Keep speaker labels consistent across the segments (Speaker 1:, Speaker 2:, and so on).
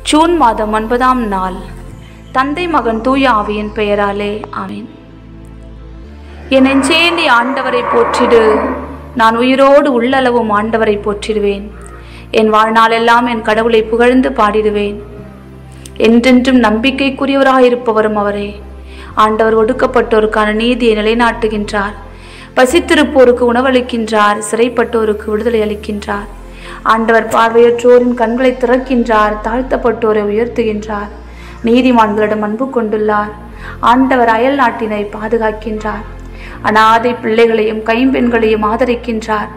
Speaker 1: June மாதம் ஒன்பதாம் நாள் தந்தை மகன் தூய ஆவியின் பெயராலே ஆமீன் என் நெஞ்சே நீ ஆண்டவரை போற்றிடு நான் உயிரோடு உள்ளளவும் ஆண்டவரை போற்றிடுவேன் என் வாழ்நாளெல்லாம் என் கடவுளை புகழ்ந்து பாடிடுவேன் என்றென்றும் நம்பிக்கைக்குரியவராயிருப்பவரும் அவரே ஆண்டவர் ஒடுக்கப்பட்டோருக்கான நீதியை நிலைநாட்டுகின்றார் பசித்திருப்போருக்கு உணவளிக்கின்றார் சிறைப்பட்டோருக்கு விடுதலை அளிக்கின்றார் ஆண்டவர் பார்வையற்றோரின் கண்களை திறக்கின்றார் தாழ்த்தப்பட்டோரை உயர்த்துகின்றார் நீதிமான்களிடம் அன்பு கொண்டுள்ளார் ஆண்டவர் அயல் நாட்டினை பாதுகாக்கின்றார் அனாதை பிள்ளைகளையும் கைம்பெண்களையும் ஆதரிக்கின்றார்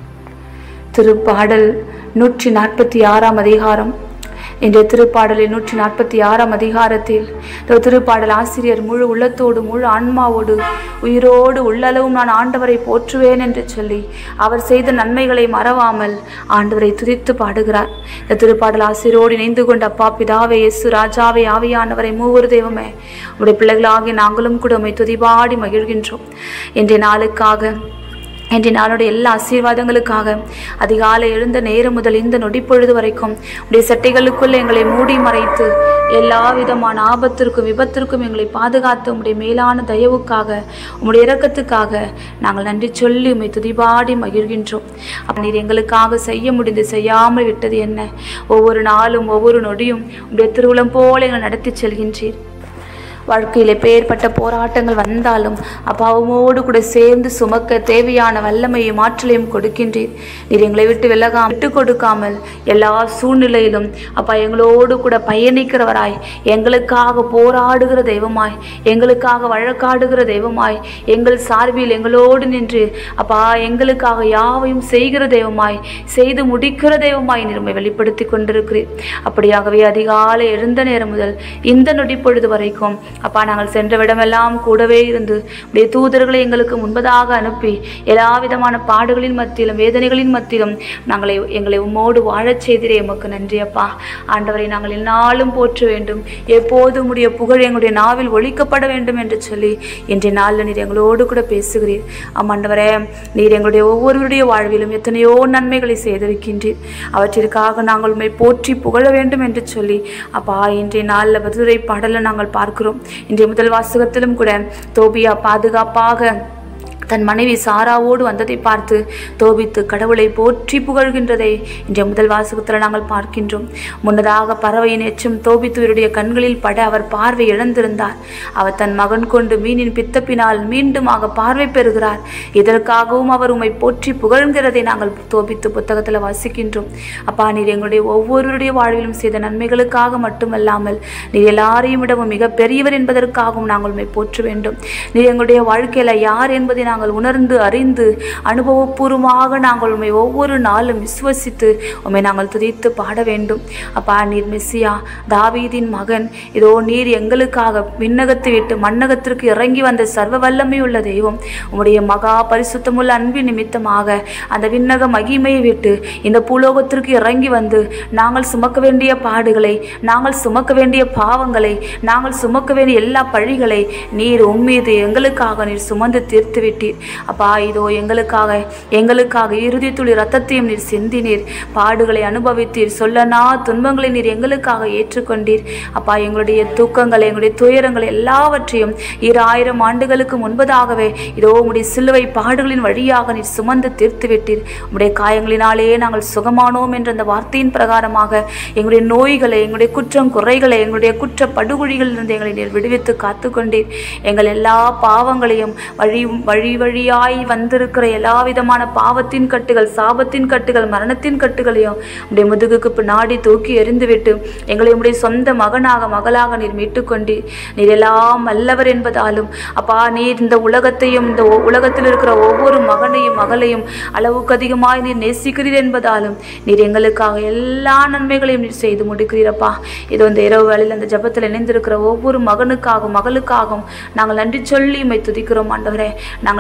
Speaker 1: திருப்பாடல் நூற்றி நாற்பத்தி ஆறாம் அதிகாரம் இன்றைய திருப்பாடலில் நூற்றி நாற்பத்தி ஆறாம் அதிகாரத்தில் இந்த திருப்பாடல் ஆசிரியர் முழு உள்ளத்தோடு முழு ஆன்மாவோடு உயிரோடு உள்ளளவும் நான் ஆண்டவரை போற்றுவேன் என்று சொல்லி அவர் செய்த நன்மைகளை மறவாமல் ஆண்டவரை துதித்து பாடுகிறார் இந்த திருப்பாடல் ஆசிரியரோடு இணைந்து கொண்ட அப்பா பிதாவே இயேசு ராஜாவே ஆவியானவரை மூவரு தெய்வமே உடைய பிள்ளைகளாகி நாங்களும் கூட உம்மை துதிபாடி மகிழ்கின்றோம் இன்றைய நாளுக்காக இன்றைய நாளுடைய எல்லா ஆசீர்வாதங்களுக்காக அதிகாலை எழுந்த நேரம் முதல் இந்த நொடிப்பொழுது வரைக்கும் உடைய சட்டைகளுக்குள் எங்களை மூடி மறைத்து எல்லா விதமான ஆபத்திற்கும் விபத்திற்கும் எங்களை பாதுகாத்து உம்முடைய மேலான தயவுக்காக உம்முடைய இரக்கத்துக்காக நாங்கள் நன்றி சொல்லி உம்மை துதிபாடி மகிழ்கின்றோம் அப்ப நீர் எங்களுக்காக செய்ய முடிந்து செய்யாமல் விட்டது என்ன ஒவ்வொரு நாளும் ஒவ்வொரு நொடியும் உடைய திருவுளம் போல எங்களை நடத்தி செல்கின்றீர் வாழ்க்கையிலே பேர்பட்ட போராட்டங்கள் வந்தாலும் அப்பாவமோடு கூட சேர்ந்து சுமக்க தேவையான வல்லமையும் ஆற்றலையும் கொடுக்கின்றீர் நீர் எங்களை விட்டு விலகாம விட்டு கொடுக்காமல் எல்லா சூழ்நிலையிலும் அப்பா எங்களோடு கூட பயணிக்கிறவராய் எங்களுக்காக போராடுகிற தெய்வமாய் எங்களுக்காக வழக்காடுகிற தெய்வமாய் எங்கள் சார்பில் எங்களோடு நின்று அப்பா எங்களுக்காக யாவையும் செய்கிற தெய்வமாய் செய்து முடிக்கிற தெய்வமாய் நீர் வெளிப்படுத்தி கொண்டிருக்கிறீர் அப்படியாகவே அதிகாலை எழுந்த நேரம் முதல் இந்த நொடி பொழுது வரைக்கும் அப்பா நாங்கள் சென்ற விடமெல்லாம் கூடவே இருந்து உடைய தூதர்களை எங்களுக்கு முன்பதாக அனுப்பி எல்லா விதமான பாடுகளின் மத்தியிலும் வேதனைகளின் மத்தியிலும் நாங்களை எங்களை உம்மோடு வாழச் செய்திரே எமக்கு நன்றி அப்பா ஆண்டவரை நாங்கள் எந்நாளும் போற்ற வேண்டும் எப்போதும் உடைய புகழ் எங்களுடைய நாவில் ஒழிக்கப்பட வேண்டும் என்று சொல்லி இன்றைய நாளில் நீர் எங்களோடு கூட பேசுகிறீர் ஆமாண்டவரே நீர் எங்களுடைய ஒவ்வொருவருடைய வாழ்விலும் எத்தனையோ நன்மைகளை செய்திருக்கின்றீர் அவற்றிற்காக நாங்கள் உண்மை போற்றி புகழ வேண்டும் என்று சொல்லி அப்பா இன்றைய நாளில் மதுரை பாடலை நாங்கள் பார்க்கிறோம் இன்றைய முதல் வாசகத்திலும் கூட தோபியா பாதுகாப்பாக தன் மனைவி சாராவோடு வந்ததை பார்த்து தோபித்து கடவுளை போற்றி புகழ்கின்றதை இன்றைய முதல் வாசகத்தில் நாங்கள் பார்க்கின்றோம் முன்னதாக பறவையின் எச்சும் தோபித்துவருடைய கண்களில் பட அவர் பார்வை இழந்திருந்தார் அவர் தன் மகன் கொண்டு மீனின் பித்தப்பினால் மீண்டுமாக பார்வை பெறுகிறார் இதற்காகவும் அவர் உம்மை போற்றி புகழ்கிறதை நாங்கள் தோபித்து புத்தகத்தில் வாசிக்கின்றோம் அப்பா நீர் எங்களுடைய ஒவ்வொருவருடைய வாழ்விலும் செய்த நன்மைகளுக்காக மட்டுமல்லாமல் நீர் எல்லாரையும் விடவும் மிக பெரியவர் என்பதற்காகவும் நாங்கள் உண்மை போற்ற வேண்டும் நீர் எங்களுடைய வாழ்க்கையில யார் என்பதை நாங்கள் உணர்ந்து அறிந்து அனுபவபூர்வமாக நாங்கள் உண்மை ஒவ்வொரு நாளும் விசுவசித்து உண்மை நாங்கள் துதித்து பாட வேண்டும் அப்பா நீர் மெஸ்ஸியா தாவீதின் மகன் இதோ நீர் எங்களுக்காக விண்ணகத்தை விட்டு மண்ணகத்திற்கு இறங்கி வந்த சர்வ வல்லமை உள்ள தெய்வம் உம்முடைய மகா பரிசுத்தமுள்ள அன்பின் நிமித்தமாக அந்த விண்ணக மகிமையை விட்டு இந்த பூலோகத்திற்கு இறங்கி வந்து நாங்கள் சுமக்க வேண்டிய பாடுகளை நாங்கள் சுமக்க வேண்டிய பாவங்களை நாங்கள் சுமக்க வேண்டிய எல்லா பழிகளை நீர் உம்மீது எங்களுக்காக நீர் சுமந்து தீர்த்து விட்டீர் அப்பா இதோ எங்களுக்காக எங்களுக்காக இறுதி துளி ரத்தத்தையும் நீர் சிந்தினீர் பாடுகளை அனுபவித்தீர் சொல்லனா துன்பங்களை நீர் எங்களுக்காக ஏற்றுக்கொண்டீர் அப்பா எங்களுடைய தூக்கங்களை எங்களுடைய துயரங்களை எல்லாவற்றையும் இரு ஆயிரம் ஆண்டுகளுக்கு முன்பதாகவே இதோ உம்முடைய சிலுவை பாடுகளின் வழியாக நீர் சுமந்து தீர்த்து விட்டீர் உம்முடைய காயங்களினாலேயே நாங்கள் சுகமானோம் என்ற அந்த வார்த்தையின் பிரகாரமாக எங்களுடைய நோய்களை எங்களுடைய குற்றம் குறைகளை எங்களுடைய குற்ற படுகொழிகளிலிருந்து எங்களை நீர் விடுவித்து காத்துக்கொண்டீர் எங்கள் எல்லா பாவங்களையும் வழி வழி வழியாய் வந்திருக்கிற எல்லா விதமான பாவத்தின் கட்டுகள் சாபத்தின் கட்டுகள் மரணத்தின் கட்டுகளையும் உடைய முதுகுக்கு பின்னாடி தூக்கி எறிந்துவிட்டு எங்களை உடைய சொந்த மகனாக மகளாக நீர் மீட்டுக்கொண்டீர் நீர் எல்லாம் அல்லவர் என்பதாலும் அப்பா நீர் இந்த உலகத்தையும் இந்த ஒ- உலகத்தில் இருக்கிற ஒவ்வொரு மகனையும் மகளையும் அளவுக்கு அதிகமாய் நீர் நேசிக்கிறீர் என்பதாலும் நீர் எங்களுக்காக எல்லா நன்மைகளையும் நீர் செய்து முடிக்கிறீரப்பா இதோ இந்த இரவு வேளையில் அந்த ஜெபத்தில் இணைந்திருக்கிற ஒவ்வொரு மகனுக்காகவும் மகளுக்காகவும் நாங்கள் நன்றி சொல்லி உம்மை துதிக்கிறோம் ஆண்டவரே நாங்கள்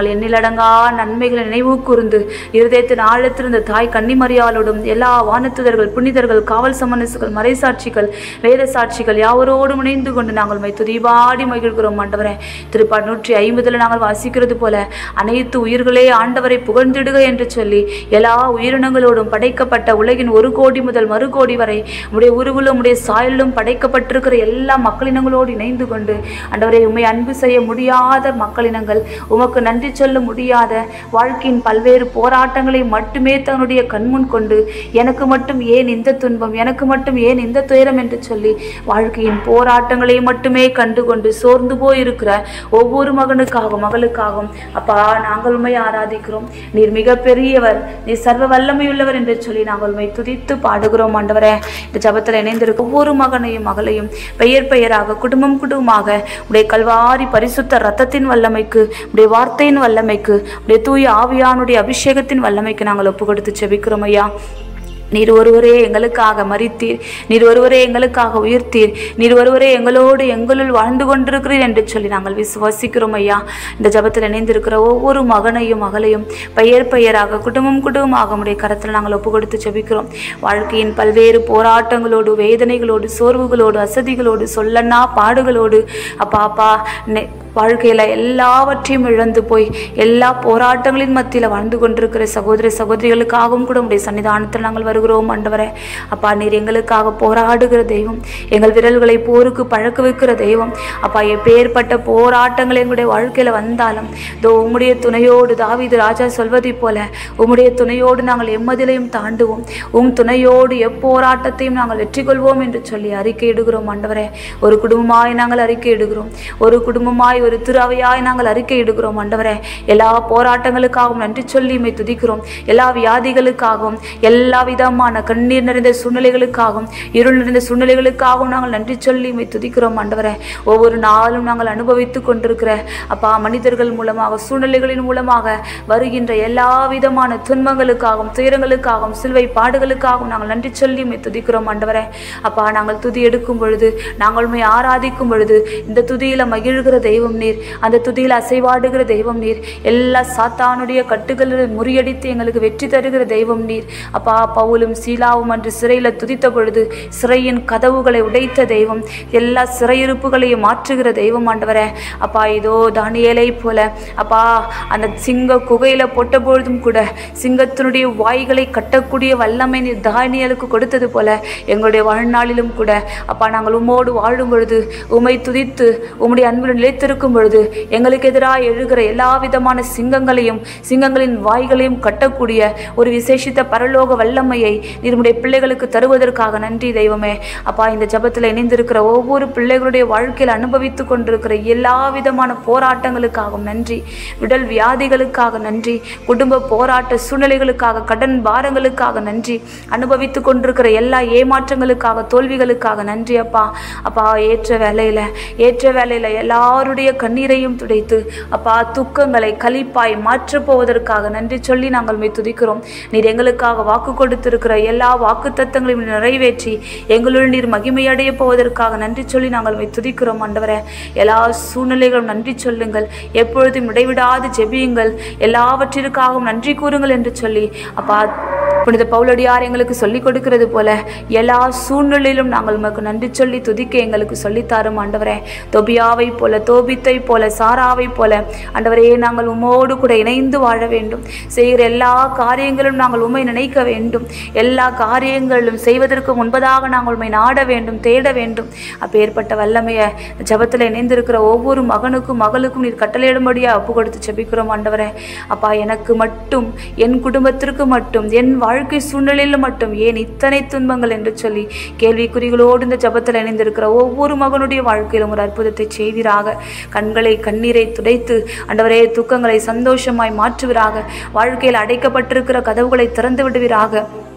Speaker 1: நாங்கள் எண்ணிலடங்கா நன்மைகளை நினைவு கூர்ந்து இருதயத்தின் ஆழத்திருந்த தாய் கன்னிமரியாளோடும் எல்லா வானத்துதர்கள் புனிதர்கள் காவல் சமனசுகள் மறைசாட்சிகள் வேத சாட்சிகள் யாவரோடும் இணைந்து கொண்டு நாங்கள் உம்மை துதிபாடி மகிழ்கிறோம் ஆண்டவரே திருப்பாடு நூற்றி ஐம்பதுல நாங்கள் வாசிக்கிறது போல அனைத்து உயிர்களே ஆண்டவரை புகழ்ந்திடுக என்று சொல்லி எல்லா உயிரினங்களோடும் படைக்கப்பட்ட உலகின் ஒரு கோடி முதல் மறு கோடி வரை உடைய உருவிலும் உடைய சாயலிலும் படைக்கப்பட்டிருக்கிற எல்லா மக்களினங்களோடு இணைந்து கொண்டு ஆண்டவரை உம்மை அன்பு செய்ய முடியாத மக்களினங்கள் உமக்கு நன்றி சொல்ல முடியாத வாழ்க்கையின் பல்வேறு போராட்டங்களை மட்டுமே தன்னுடைய கண்முன் கொண்டு எனக்கு மட்டும் ஏன் இந்த துன்பம் எனக்கு மட்டும் ஏன் இந்த துயரம் என்று சொல்லி வாழ்க்கையின் போராட்டங்களை மட்டுமே கண்டு கொண்டு சோர்ந்து போயிருக்கிற ஒவ்வொரு மகனுக்காகவும் மகளுக்காகவும் அப்பா நாங்கள் உண்மை ஆராதிக்கிறோம் நீர் மிக பெரியவர் நீர் சர்வ வல்லமையுள்ளவர் என்று சொல்லி நாங்கள் உண்மை துதித்து பாடுகிறோம் ஆண்டவரே இந்த ஜபத்தில் இணைந்திருக்க ஒவ்வொரு மகனையும் மகளையும் பெயர் பெயராக குடும்பம் குடும்பமாக உடைய கல்வாரி பரிசுத்த ரத்தத்தின் வல்லமைக்கு உடைய வார்த்தையின் வல்லமைக்கு உடைய தூய ஆவியானுடைய அபிஷேகத்தின் வல்லமைக்கு நாங்கள் ஒப்பு கொடுத்து செபிக்கிறோம் ஐயா நீர் ஒருவரே எங்களுக்காக மரித்தீர் நீர் ஒருவரே எங்களுக்காக உயிர்த்தீர் நீர் ஒருவரே எங்களோடு எங்களுள் வாழ்ந்து கொண்டிருக்கிறீர் என்று சொல்லி நாங்கள் விசுவாசிக்கிறோம் ஐயா இந்த ஜபத்தில் இணைந்திருக்கிற ஒவ்வொரு மகனையும் மகளையும் பெயர் பெயராக குடும்பம் குடும்பமாக உடைய கரத்தில் நாங்கள் ஒப்பு கொடுத்து ஜெபிக்கிறோம் வாழ்க்கையின் பல்வேறு போராட்டங்களோடு வேதனைகளோடு சோர்வுகளோடு அசதிகளோடு சொல்லன்னா பாடுகளோடு அப்பா அப்பா நெ- வாழ்க்கையில் எல்லாவற்றையும் இழந்து போய் எல்லா போராட்டங்களின் மத்தியில் வாழ்ந்து கொண்டிருக்கிற சகோதர சகோதரிகளுக்காகவும் கூட உடைய சன்னிதானத்தில் நாங்கள் வருகிறோம் ஆண்டவரே அப்பா நீர் எங்களுக்காக போராடுகிற தெய்வம் எங்கள் விரல்களை போருக்கு பழக்க வைக்கிற தெய்வம் அப்பா எப்பேற்பட்ட போராட்டங்கள் எங்களுடைய வாழ்க்கையில் வந்தாலும் இதோ உம்முடைய துணையோடு தாவீது ராஜா சொல்வதைப் போல உம்முடைய துணையோடு நாங்கள் எம்மதிலையும் தாண்டுவோம் உம் துணையோடு எப்போராட்டத்தையும் நாங்கள் வெற்றி கொள்வோம் என்று சொல்லி அறிக்கையிடுகிறோம் ஆண்டவரே ஒரு குடும்பமாய் நாங்கள் அறிக்கையிடுகிறோம் ஒரு குடும்பமாய் ஒரு திரு அவையாய் நாங்கள் அறிக்கையிடுகிறோம் ஆண்டவரே எல்லா போராட்டங்களுக்காகவும் நன்றி சொல்லி மை துதிக்கிறோம் எல்லா வியாதிகளுக்காகவும் எல்லா விதமான கண்ணீர் நிறைந்த சூழ்நிலைகளுக்காகவும் இருள் நிறைந்த சூழ்நிலைகளுக்காகவும் நாங்கள் நன்றி சொல்லி மை துதிக்கிறோம் ஆண்டவரே ஒவ்வொரு நாளும் நாங்கள் அனுபவித்துக் கொண்டிருக்கிற அப்பா மனிதர்கள் மூலமாக சூழ்நிலைகளின் மூலமாக வருகின்ற எல்லா விதமான துன்பங்களுக்காகவும் துயரங்களுக்காகவும் சிலுவை பாடுகளுக்காகவும் நாங்கள் நன்றி சொல்லி மை துதிக்கிறோம் ஆண்டவரே அப்பா நாங்கள் துதி எடுக்கும் பொழுது நாங்கள் உம்மை ஆராதிக்கும் பொழுது இந்த துதியில மகிழ்கிற தெய்வம் நீர் அந்த துதியில் அசைவாடுகிற தெய்வம் நீர் எல்லா சாத்தானுடைய கட்டுகளை முறியடித்து எங்களுக்கு வெற்றி தருகிற தெய்வம் நீர் அப்பா பவுலும் சீலாவும் அன்று சிறையில் துதித்த பொழுது சிறையின் கதவுகளை உடைத்த தெய்வம் எல்லா சிறையிருப்புகளையும் மாற்றுகிற தெய்வம் ஆண்டவரே அப்பா இதோ தானியேலை போல அப்பா அந்த சிங்க குகையில போட்ட பொழுதும் கூட சிங்கத்தினுடைய வாய்களை கட்டக்கூடிய வல்லமை நீர் தானியலுக்கு கொடுத்தது போல எங்களுடைய வாழ்நாளிலும் கூட அப்பா நாங்கள் உம்மோடு வாழும் பொழுது உம்மை துதித்து உம்முடைய அன்பில் நிலைத்திருக்கும் பொழுது எங்களுக்கு எதிராக எழுகிற எல்லா விதமான சிங்கங்களையும் சிங்கங்களின் வாய்களையும் கட்டக்கூடிய ஒரு விசேஷித்த பரலோக வல்லமையை நீருடைய பிள்ளைகளுக்கு தருவதற்காக நன்றி தெய்வமே அப்பா இந்த ஜபத்தில் இணைந்திருக்கிற ஒவ்வொரு பிள்ளைகளுடைய வாழ்க்கையில் அனுபவித்துக் கொண்டிருக்கிற எல்லா விதமான போராட்டங்களுக்காகவும் நன்றி உடல் வியாதிகளுக்காக நன்றி குடும்ப போராட்ட சூழ்நிலைகளுக்காக கடன் பாரங்களுக்காக நன்றி அனுபவித்துக் கொண்டிருக்கிற எல்லா ஏமாற்றங்களுக்காக தோல்விகளுக்காக நன்றி அப்பா அப்பா ஏற்ற வேலையில ஏற்ற வேலையில எல்லாருடைய கண்ணீரையும் துடைத்து அப்பா துக்கங்களை கலிப்பாய் மாற்றப் போவதற்காக நன்றி சொல்லி நாங்கள் மெய் துதிக்கிறோம் நீர் எங்களுக்காக வாக்கு கொடுத்திருக்கிற எல்லா வாக்கு தத்தங்களையும் நிறைவேற்றி எங்களுள் நீர் மகிமையடைய போவதற்காக நன்றி சொல்லி நாங்கள் மெய் துதிக்கிறோம் ஆண்டவரே எல்லா சூழ்நிலைகளும் நன்றி சொல்லுங்கள் எப்பொழுதும் இடைவிடாது ஜெபியுங்கள் எல்லாவற்றிற்காகவும் நன்றி கூறுங்கள் என்று சொல்லி அப்பா புனித பவுலடியார் எங்களுக்கு சொல்லிக் கொடுக்கிறது போல எல்லா சூழ்நிலையிலும் நாங்கள் உமக்கு நன்றி சொல்லி துதிக்க எங்களுக்கு சொல்லித்தாரும் ஆண்டவரே தொபியாவை போல தோபித்தை போல சாராவை போல ஆண்டவரே நாங்கள் உம்மோடு கூட இணைந்து வாழ வேண்டும் செய்கிற எல்லா காரியங்களும் நாங்கள் உண்மை நினைக்க வேண்டும் எல்லா காரியங்களிலும் செய்வதற்கு முன்பதாக நாங்கள் உண்மை நாட வேண்டும் தேட வேண்டும் அப்பேற்பட்ட வல்லமையை ஜபத்தில் இணைந்திருக்கிற ஒவ்வொரு மகனுக்கும் மகளுக்கும் நீர் கட்டளையிடும்படியாக ஒப்பு கொடுத்து ஜெபிக்கிறோம் ஆண்டவரே அப்பா எனக்கு மட்டும் என் குடும்பத்திற்கு மட்டும் என் வாழ்க்கை சூழ்நிலையில் மட்டும் ஏன் இத்தனை துன்பங்கள் என்று சொல்லி கேள்விக்குறிகளோடு இந்த ஜபத்தில் இணைந்திருக்கிற ஒவ்வொரு மகனுடைய வாழ்க்கையிலும் ஒரு அற்புதத்தை செய்வீராக கண்களை கண்ணீரை துடைத்து ஆண்டவரே துக்கங்களை சந்தோஷமாய் மாற்றுவீராக வாழ்க்கையில் அடைக்கப்பட்டிருக்கிற கதவுகளை திறந்து விடுவீராக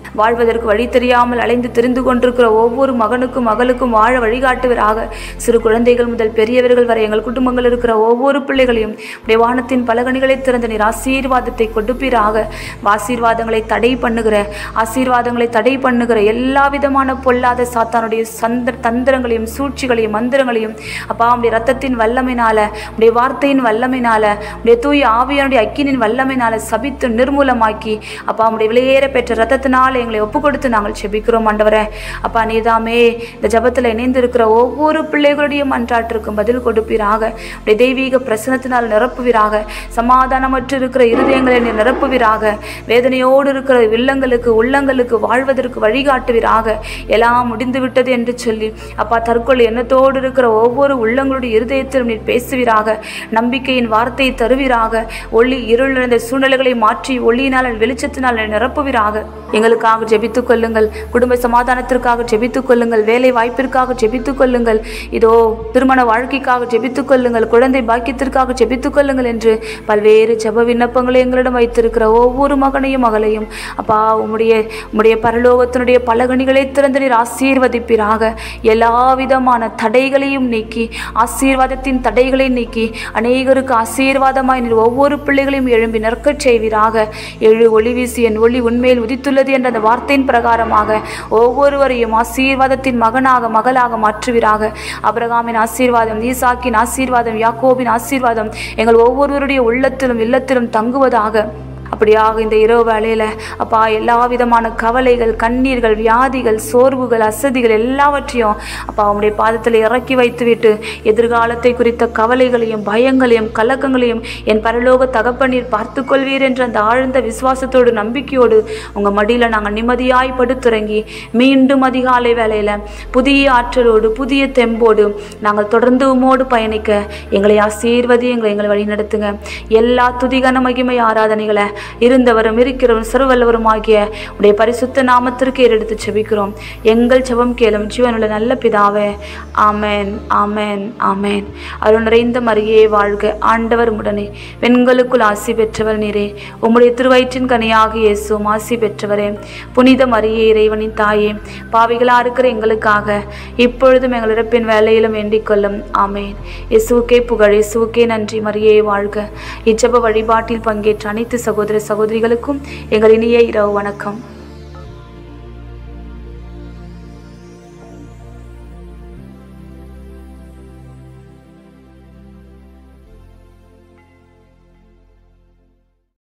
Speaker 1: வாழ்வதற்கு வழி தெரியாமல் அலைந்து தெரிந்து கொண்டிருக்கிற ஒவ்வொரு மகனுக்கும் மகளுக்கும் வாழ வழிகாட்டுவராக சிறு குழந்தைகள் முதல் பெரியவர்கள் வரை எங்கள் குடும்பங்கள் இருக்கிற ஒவ்வொரு பிள்ளைகளையும் உடைய வானத்தின் பலகணிகளை திறந்த நீர் ஆசீர்வாதத்தை கொடுப்பீராக ஆசீர்வாதங்களை தடை பண்ணுகிற ஆசீர்வாதங்களை தடை பண்ணுகிற எல்லா விதமான பொல்லாத சாத்தானுடைய சந்த தந்திரங்களையும் சூழ்ச்சிகளையும் மந்திரங்களையும் அப்பா உடைய ரத்தத்தின் வல்லமைனால உடைய வார்த்தையின் வல்லமைனால உடைய தூய ஆவியானுடைய அக்கினின் வல்லமைனால சபித்து நிர்மூலமாக்கி அப்பா உடைய விலையேற பெற்ற ரத்தத்தினால எங்களை ஒப்பு கொடுத்து நாங்கள் செபிக்கிறோம் ஆண்டவரே அப்பா நீதாமே இந்த ஜபத்தில் இணைந்து இருக்கிற ஒவ்வொரு பிள்ளைகளுடைய மன்றாட்டிற்கும் பதில் கொடுப்பீராக உடைய தெய்வீக பிரசனத்தினால் நிரப்புவீராக சமாதானமற்று இருக்கிற இருதயங்களை நீர் நிரப்புவீராக வேதனையோடு இருக்கிற இல்லங்களுக்கு உள்ளங்களுக்கு வாழ்வதற்கு வழிகாட்டுவீராக எல்லாம் முடிந்து விட்டது என்று சொல்லி அப்பா தற்கொலை எண்ணத்தோடு இருக்கிற ஒவ்வொரு உள்ளங்களுடைய இருதயத்திலும் நீர் பேசுவீராக நம்பிக்கையின் வார்த்தையை தருவீராக ஒளி இருள் நிறைந்த சூழ்நிலைகளை மாற்றி ஒளியினால் வெளிச்சத்தினால் நிரப்புவீராக எங்களுக்காக ஜெபித்துக் கொள்ளுங்கள் குடும்ப சமாதானத்திற்காக ஜெபித்துக் கொள்ளுங்கள் வேலை வாய்ப்பிற்காக ஜெபித்துக் கொள்ளுங்கள் இதோ திருமண வாழ்க்கைக்காக ஜெபித்துக் கொள்ளுங்கள் குழந்தை பாக்கியத்திற்காக ஜெபித்துக் கொள்ளுங்கள் என்று பல்வேறு ஜெப விண்ணப்பங்களை எங்களிடம் வைத்திருக்கிற ஒவ்வொரு மகனையும் மகளையும் அப்பா உம்முடைய உம்முடைய பரலோகத்தினுடைய பலகணிகளை திறந்து நீர் ஆசீர்வதிப்பீராக எல்லா விதமான தடைகளையும் நீக்கி ஆசீர்வாதத்தின் தடைகளை நீக்கி அநேகருக்கு ஆசீர்வாதமாய் நீர் ஒவ்வொரு பிள்ளைகளையும் எழும்பி நிற்கச் செய்வீராக எழு ஒளி வீசி என் ஒளி உண்மையில் உதித்துள்ளது என்ற அந்த வார்த்தையின் பிரகாரமாக ஒவ்வொருவரையும் ஆசீர்வாதத்தின் மகனாக மகளாக மாற்றுவீராக அபிரகாமின் ஆசீர்வாதம் ஈசாக்கின் ஆசீர்வாதம் யாக்கோபின் ஆசீர்வாதம் எங்கள் ஒவ்வொருவருடைய உள்ளத்திலும் இல்லத்திலும் தங்குவதாக அப்படியாக இந்த இரவு வேளையில் அப்பா எல்லா விதமான கவலைகள் கண்ணீர்கள் வியாதிகள் சோர்வுகள் அசதிகள் எல்லாவற்றையும் அப்பா உம்முடைய பாதத்தில் இறக்கி வைத்துவிட்டு எதிர்காலத்தை குறித்த கவலைகளையும் பயங்களையும் கலக்கங்களையும் என் பரலோக தகப்பனீர் பார்த்து கொள்வீர் என்ற அந்த ஆழ்ந்த விசுவாசத்தோடு நம்பிக்கையோடு உங்கள் மடியில் நாங்கள் நிம்மதியாய் படுத்துறங்கி மீண்டும் அதிகாலை வேளையில் புதிய ஆற்றலோடு புதிய தெம்போடு நாங்கள் தொடர்ந்து உமோடு பயணிக்க எங்களை ஆசீர்வதி எங்களை எங்களை வழிநடத்துங்க எல்லா துதிகன மகிமை ஆராதனைகளை இருந்தவரும் இருக்கிறவரும் சர்வல்லவரும் ஆகிய உடைய பரிசுத்த நாமத்திற்கு ஏறெடுத்து செபிக்கிறோம் எங்கள் செபம் கேளும் ஜீவனுள்ள நல்ல பிதாவே ஆமென் ஆமென் ஆமென் அருள் நிறைந்த மரியே வாழ்க ஆண்டவர் உடனே பெண்களுக்குள் ஆசி பெற்றவர் நீரே உம்முடைய திருவயிற்றின் கனியாக இயேசுவும் ஆசி பெற்றவரே புனித மரியே இறைவனின் தாயே பாவிகளா இருக்கிற எங்களுக்காக இப்பொழுதும் எங்கள் இறப்பின் வேலையிலும் வேண்டிக் கொள்ளும் ஆமென் இயேசுவுக்கே புகழ் இயேசுவுக்கே நன்றி மரியே வாழ்க இச்சப வழிபாட்டில் பங்கேற்ற அனைத்து சகோதர சகோதரிகளுக்கும் எங்கள் இனிய இரவு வணக்கம்